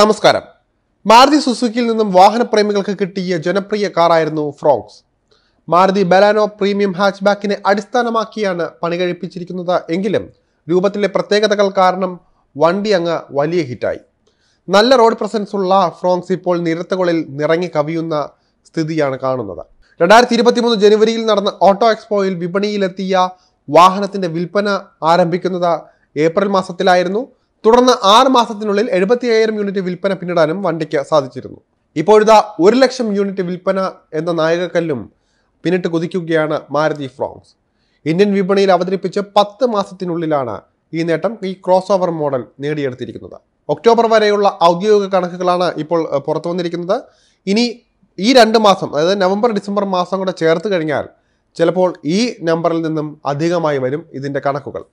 നമസ്കാരം മാരുതി സുസുക്കിയിൽ നിന്നും വാഹനപ്രേമികൾക്ക് കിട്ടിയ ജനപ്രിയ കാറായിരുന്നു ഫ്രോക്സ് മാരുതി ബലാനോ പ്രീമിയം ഹാച്ച്ബാക്കിനെ അടിസ്ഥാനമാക്കിയാണ് പണി കഴിപ്പിച്ചിരിക്കുന്നത് എങ്കിലും രൂപത്തിലെ പ്രത്യേകതകൾ കാരണം വണ്ടി അങ്ങ് വലിയ ഹിറ്റായി നല്ല റോഡ് പ്രസൻസ് ഉള്ള ഫ്രോങ്സ് ഇപ്പോൾ നിരത്തുകളിൽ നിറങ്ങി കവിയുന്ന സ്ഥിതിയാണ് കാണുന്നത് രണ്ടായിരത്തി ഇരുപത്തിമൂന്ന് ജനുവരിയിൽ നടന്ന ഓട്ടോ എക്സ്പോയിൽ വിപണിയിലെത്തിയ വാഹനത്തിന്റെ വിൽപ്പന ആരംഭിക്കുന്നത് ഏപ്രിൽ മാസത്തിലായിരുന്നു തുടർന്ന് ആറ് മാസത്തിനുള്ളിൽ എഴുപത്തി അയ്യായിരം യൂണിറ്റ് വിൽപ്പന പിന്നിടാനും വണ്ടിക്ക് സാധിച്ചിരുന്നു ഇപ്പോഴിതാ ഒരു ലക്ഷം യൂണിറ്റ് വിൽപ്പന എന്ന നായകക്കല്ലും പിന്നിട്ട് കുതിക്കുകയാണ് മാരുതി ഫ്രോങ്സ് ഇന്ത്യൻ വിപണിയിൽ അവതരിപ്പിച്ച് പത്ത് മാസത്തിനുള്ളിലാണ് ഈ നേട്ടം ഈ ക്രോസ് ഓവർ മോഡൽ നേടിയെടുത്തിരിക്കുന്നത് ഒക്ടോബർ വരെയുള്ള ഔദ്യോഗിക കണക്കുകളാണ് ഇപ്പോൾ ഏഹ്, പുറത്തു വന്നിരിക്കുന്നത് ഇനി ഈ രണ്ട് മാസം അതായത് നവംബർ ഡിസംബർ മാസം കൂടെ ചേർത്ത് കഴിഞ്ഞാൽ ചിലപ്പോൾ ഈ നമ്പറിൽ നിന്നും അധികമായി വരും ഇതിൻ്റെ കണക്കുകൾ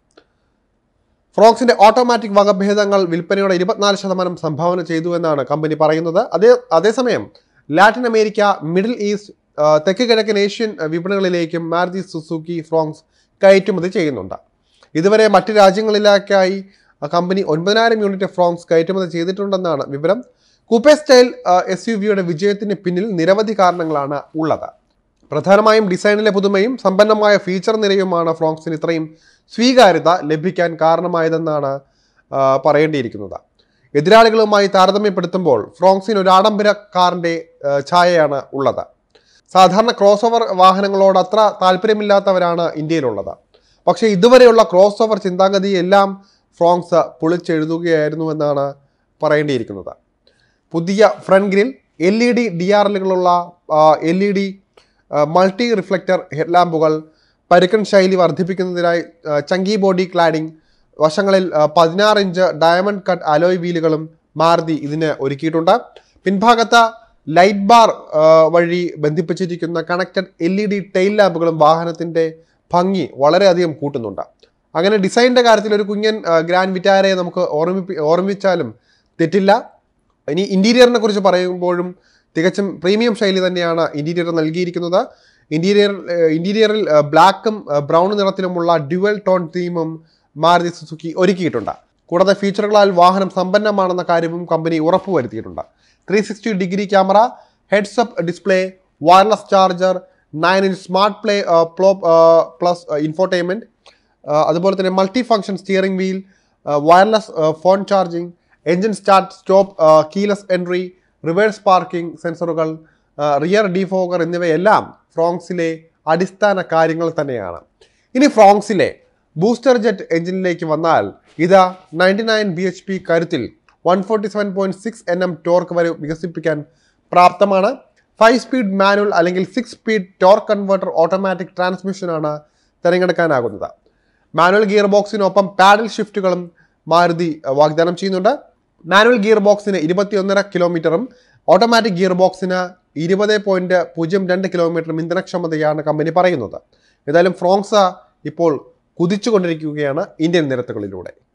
ഫ്രോക്സിന്റെ ഓട്ടോമാറ്റിക് വകഭേദങ്ങൾ വിൽപ്പനയുടെ ഇരുപത്തിനാല് ശതമാനം സംഭാവന ചെയ്തു എന്നാണ് കമ്പനി പറയുന്നത് അതേ അതേസമയം ലാറ്റിൻ അമേരിക്ക മിഡിൽ ഈസ്റ്റ് ആ, തെക്ക് കിഴക്കൻ ഏഷ്യൻ വിപണികളിലേക്കും മാരുതി സുസുക്കി ഫ്രോങ്സ് കയറ്റുമതി ചെയ്യുന്നുണ്ട് ഇതുവരെ മറ്റ് രാജ്യങ്ങളിലേക്കായി ആ കമ്പനി ഒൻപതിനായിരം യൂണിറ്റ് ഫ്രോങ്സ് കയറ്റുമതി ചെയ്തിട്ടുണ്ടെന്നാണ് വിവരം കൂപ്പേ സ്റ്റൈൽ എസ് യു വിയുടെ വിജയത്തിന് പിന്നിൽ നിരവധി കാരണങ്ങളാണ് ഉള്ളത് പ്രധാനമായും ഡിസൈനിലെ പുതുമയും സമ്പന്നമായ ഫീച്ചർ നിരയുമാണ് ഫ്രോങ്സിന് ഇത്രയും സ്വീകാര്യത ലഭിക്കാൻ കാരണമായതെന്നാണ് ആ, പറയേണ്ടിയിരിക്കുന്നത് എതിരാളികളുമായി താരതമ്യപ്പെടുത്തുമ്പോൾ ഫ്രോങ്സിന് ഒരു ആഡംബര കാറിൻ്റെ ആ, ഛായയാണ് ഉള്ളത് സാധാരണ ക്രോസ് ഓവർ വാഹനങ്ങളോട് അത്ര താല്പര്യമില്ലാത്തവരാണ് ഇന്ത്യയിലുള്ളത് പക്ഷേ ഇതുവരെയുള്ള ക്രോസ് ഓവർ ചിന്താഗതിയെല്ലാം ഫ്രോങ്സ് പൊളിച്ചെഴുതുകയായിരുന്നു എന്നാണ് പറയേണ്ടിയിരിക്കുന്നത് പുതിയ front grille L E D D R എല്ലുകളുള്ള L E D multi reflector ഹെഡ്ലാമ്പുകൾ പരുക്കൻ ശൈലി വർദ്ധിപ്പിക്കുന്നതിനായി ആ, ചങ്കി ബോഡി ക്ലാഡിംഗ് വശങ്ങളിൽ ആ, പതിനാറ് ഇഞ്ച് ഡയമണ്ട് കട്ട് അലോയ് വീലുകളും മാരുതി ഇതിന് ഒരുക്കിയിട്ടുണ്ട് പിൻഭാഗത്ത് ലൈറ്റ് ബാർ ആ, വഴി ബന്ധിപ്പിച്ചിരിക്കുന്ന connected L E D tail ലാമ്പുകളും വാഹനത്തിൻ്റെ ഭംഗി വളരെയധികം കൂട്ടുന്നുണ്ട് അങ്ങനെ ഡിസൈനിൻ്റെ കാര്യത്തിൽ ഒരു കുഞ്ഞൻ ആ, ഗ്രാൻഡ് വിറ്റാരയെ നമുക്ക് ഓർമ്മിപ്പി ഓർമ്മിച്ചാലും തെറ്റില്ല ഇനി ഇൻറ്റീരിയറിനെ കുറിച്ച് പറയുമ്പോഴും തികച്ചും പ്രീമിയം ശൈലി തന്നെയാണ് ഇൻറ്റീരിയർ നൽകിയിരിക്കുന്നത് ഇൻറ്റീരിയർ ഇൻറ്റീരിയറിൽ ബ്ലാക്കും ബ്രൗൺ നിറത്തിലുമുള്ള ഡ്യുവൽ ടോൺ തീമും മാരുതി സുസുക്കി ഒരുക്കിയിട്ടുണ്ട് കൂടാതെ ഫീച്ചറുകളാൽ വാഹനം സമ്പന്നമാണെന്ന കാര്യവും കമ്പനി ഉറപ്പുവരുത്തിയിട്ടുണ്ട് three sixty degree camera heads up display wireless charger nine inch smart play pro plus infotainment അതുപോലെ തന്നെ multi function steering wheel wireless phone charging engine start stop keyless entry reverse parking സെൻസറുകൾ rear defogger എന്നിവയെല്ലാം ഫ്രോങ്സിലെ അടിസ്ഥാന കാര്യങ്ങൾ തന്നെയാണ് ഇനി ഫ്രോങ്സിലെ booster jet എഞ്ചിനിലേക്ക് വന്നാൽ ഇത് ninety nine B H P കരുത്തിൽ one forty seven point six N M torque വരെ വികസിപ്പിക്കാൻ പ്രാപ്തമാണ് ഫൈവ് സ്പീഡ് മാനുവൽ അല്ലെങ്കിൽ six speed torque converter automatic ട്രാൻസ്മിഷനാണ് തിരഞ്ഞെടുക്കാനാകുന്നത് മാനുവൽ ഗിയർ ബോക്സിനൊപ്പം പാഡൽ ഷിഫ്റ്റുകളും മാരുതി അഹ്, വാഗ്ദാനം ചെയ്യുന്നുണ്ട് മാനുവൽ ഗിയർ ബോക്സിന് ഇരുപത്തിയൊന്നര കിലോമീറ്ററും ഓട്ടോമാറ്റിക് ഗിയർ ബോക്സിന് ഇരുപത് പോയിന്റ് പൂജ്യം രണ്ട് കിലോമീറ്ററും ഇന്ധനക്ഷമതയാണ് കമ്പനി പറയുന്നത് ഏതായാലും ഫ്രോങ്സ ഇപ്പോൾ കുതിച്ചുകൊണ്ടിരിക്കുകയാണ് ഇന്ത്യൻ നിരത്തുകളിലൂടെ